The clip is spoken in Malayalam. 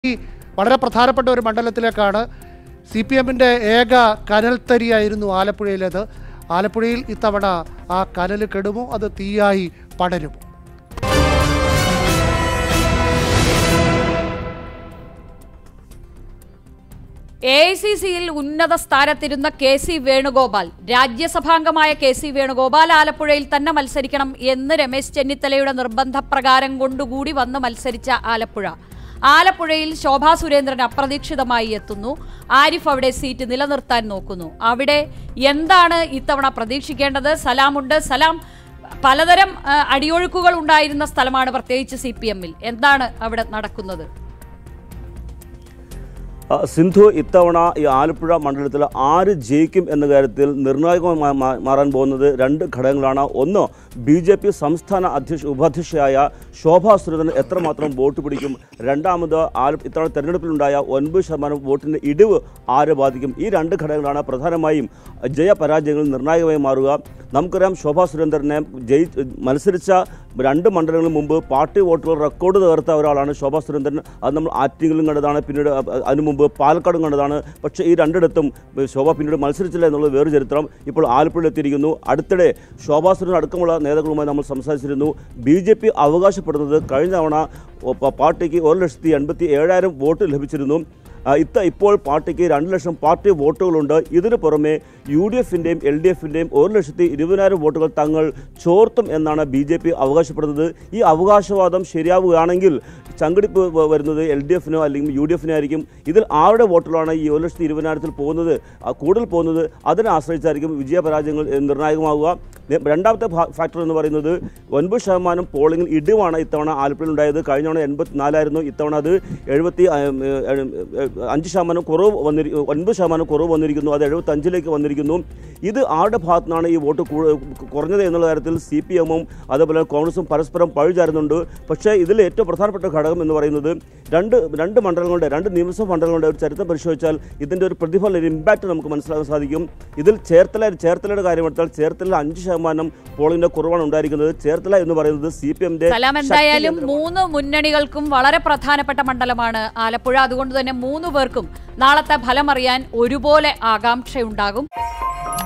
ഈ വളരെ പ്രധാനപ്പെട്ട ഒരു മണ്ഡലത്തിലേക്കാണ് സി പി എമ്മിൻ്റെ ഏക കനൽത്തരിയായിരുന്നു ആലപ്പുഴയിലേത് ആലപ്പുഴയിൽ ഇത്തവണ ആ കനൽ കെടുമോ അത് തീയായി പടരുമോ എ ഐ സി സിയിൽ ഉന്നത സ്ഥാനത്തിരുന്ന കെ സി വേണുഗോപാൽ രാജ്യസഭാംഗമായ കെ സി വേണുഗോപാൽ ആലപ്പുഴയിൽ തന്നെ മത്സരിക്കണം എന്ന് രമേശ് ചെന്നിത്തലയുടെ നിർബന്ധപ്രകാരം കൊണ്ടുകൂടി വന്ന് മത്സരിച്ച ആലപ്പുഴ ആലപ്പുഴയിൽ ശോഭാ സുരേന്ദ്രൻ അപ്രതീക്ഷിതമായി എത്തുന്നു ആരിഫ് അവിടെ സീറ്റ് നിലനിർത്താൻ നോക്കുന്നു അവിടെ എന്താണ് ഇത്തവണ പ്രതീക്ഷിക്കേണ്ടത് സലാമുണ്ട് സലാം പലതരം ആ, അടിയൊഴുക്കുകൾ ഉണ്ടായിരുന്ന സ്ഥലമാണ് പ്രത്യേകിച്ച് സി പി എമ്മിൽ എന്താണ് അവിടെ നടക്കുന്നത് ആ, സിന്ധു ഇത്തവണ ഈ ആലപ്പുഴ മണ്ഡലത്തിൽ ആര് ജയിക്കും എന്ന കാര്യത്തിൽ നിർണായകമായി മാ- മാറാൻ പോകുന്നത് രണ്ട് ഘടകങ്ങളാണ് ഒന്ന് ബി ജെ പി സംസ്ഥാന അധ്യക്ഷ ഉപാധ്യക്ഷയായ ശോഭാ സുരേന്ദ്രൻ എത്രമാത്രം വോട്ട് പിടിക്കും രണ്ടാമത് ആല ഇത്തവണ തെരഞ്ഞെടുപ്പിലുണ്ടായ ഒൻപത് ശതമാനം വോട്ടിൻ്റെ ഇടിവ് ആര് ബാധിക്കും ഈ രണ്ട് ഘടകങ്ങളാണ് പ്രധാനമായും ജയപരാജയങ്ങളിൽ നിർണായകമായി മാറുക നമുക്കറിയാം ശോഭാ സുരേന്ദ്രനെ ജയി മത്സരിച്ച രണ്ട് മണ്ഡലങ്ങൾക്ക് മുമ്പ് പാർട്ടി വോട്ടുകൾ റെക്കോർഡ് തകർത്ത ഒരാളാണ് ശോഭാ സുരേന്ദ്രൻ അത് നമ്മൾ ആറ്റിങ്ങിലും കണ്ടതാണ് പിന്നീട് അ- അ- അതിനു മുമ്പ് പാലക്കാടും കണ്ടതാണ് പക്ഷേ ഈ രണ്ടിടത്തും ശോഭ പിന്നീട് മത്സരിച്ചില്ല എന്നുള്ളത് വേറെ ചരിത്രം ഇപ്പോൾ ആലപ്പുഴയിൽ എത്തിയിരിക്കുന്നു അടുത്തിടെ ശോഭാ സുരേന്ദ്രൻ അടക്കമുള്ള നേതാക്കളുമായി നമ്മൾ സംസാരിച്ചിരുന്നു ബി ജെ പി അവകാശപ്പെടുന്നത് കഴിഞ്ഞ തവണ ഒ- പ- പാർട്ടിക്ക് ഒരു ലക്ഷത്തി എൺപത്തി ഏഴായിരം വോട്ട് ലഭിച്ചിരുന്നു ആ, ഇത്ത ഇപ്പോൾ പാർട്ടിക്ക് രണ്ട് ലക്ഷം പാർട്ടി വോട്ടുകളുണ്ട് ഇതിനു പുറമെ യു ഡി എഫിൻ്റെയും എൽ ഡി എഫിൻ്റെയും ഒരു ലക്ഷത്തി ഇരുപതിനായിരം വോട്ടുകൾ തങ്ങൾ ചോർത്തും എന്നാണ് ബി ജെ പി അവകാശപ്പെടുന്നത് ഈ അവകാശവാദം ശരിയാവുകയാണെങ്കിൽ ചങ്കടിപ്പ് വ- വരുന്നത് എൽ ഡി എഫിനോ അല്ലെങ്കിൽ യു ഡി എഫിനോ ആയിരിക്കും ഇതിൽ ആരുടെ വോട്ടുകളാണ് ഈ ഒരു ലക്ഷത്തി ഇരുപതിനായിരത്തിൽ പോകുന്നത് ആ, കൂടുതൽ പോകുന്നത് അതിനെ ആശ്രയിച്ചായിരിക്കും വിജയപരാജയങ്ങൾ ഏ, നിർണായകമാവുക നെ- രണ്ടാമത്തെ ഫാ- ഫാക്ടർ എന്ന് പറയുന്നത് ഒൻപത് ശതമാനം പോളിംഗിൽ ഇടിവാണ് ഇത്തവണ ആലപ്പുഴയിൽ ഉണ്ടായത് കഴിഞ്ഞ തവണ എൺപത്തിനാലായിരുന്നു ഇത്തവണ അത് എഴുപത്തി ആ, ഉം, ഏ, ഏ, ഏ, അഞ്ച് ശതമാനം കുറവ് വന്നിരി ഒൻപത് ശതമാനം കുറവ് വന്നിരിക്കുന്നു അത് എഴുപത്തഞ്ചിലേക്ക് വന്നിരിക്കുന്നു ഇത് ആരുടെ ഭാഗത്തു നിന്നാണ് ഈ വോട്ട് കൂ- കുറഞ്ഞത് എന്നുള്ള കാര്യത്തിൽ സി പി എമ്മും അതേപോലെ കോൺഗ്രസും പരസ്പരം പഴിചാരുന്നുണ്ട് പക്ഷേ ഇതിൽ ഏറ്റവും പ്രധാനപ്പെട്ട ഘടകം എന്ന് പറയുന്നത് രണ്ട് രണ്ട് മണ്ഡലങ്ങളുടെ രണ്ട് നിയമസഭാ മണ്ഡലങ്ങളുടെ ഒരു ചരിത്രം പരിശോധിച്ചാൽ ഇതിൻ്റെ ഒരു പ്രതിഫലം ഒരു ഇമ്പാക്റ്റ് നമുക്ക് മനസ്സിലാക്കാൻ സാധിക്കും ഇതിൽ ചേർത്തല ചേർത്തലയുടെ കാര്യമെടുത്താൽ ചേർത്തലയിൽ അഞ്ച് ശതമാനം പോളിംഗിന്റെ കുറവാണ് ഉണ്ടായിരിക്കുന്നത് ചേർത്തല എന്ന് പറയുന്നത് സി പി എമ്മിന്റെ സലാം എന്തായാലും മൂന്ന് മുന്നണികൾക്കും വളരെ പ്രധാനപ്പെട്ട മണ്ഡലമാണ് ആലപ്പുഴ അതുകൊണ്ട് തന്നെ മൂന്ന് പേർക്കും നാളത്തെ ഫലം അറിയാൻ ഒരുപോലെ ആകാംക്ഷയുണ്ടാകും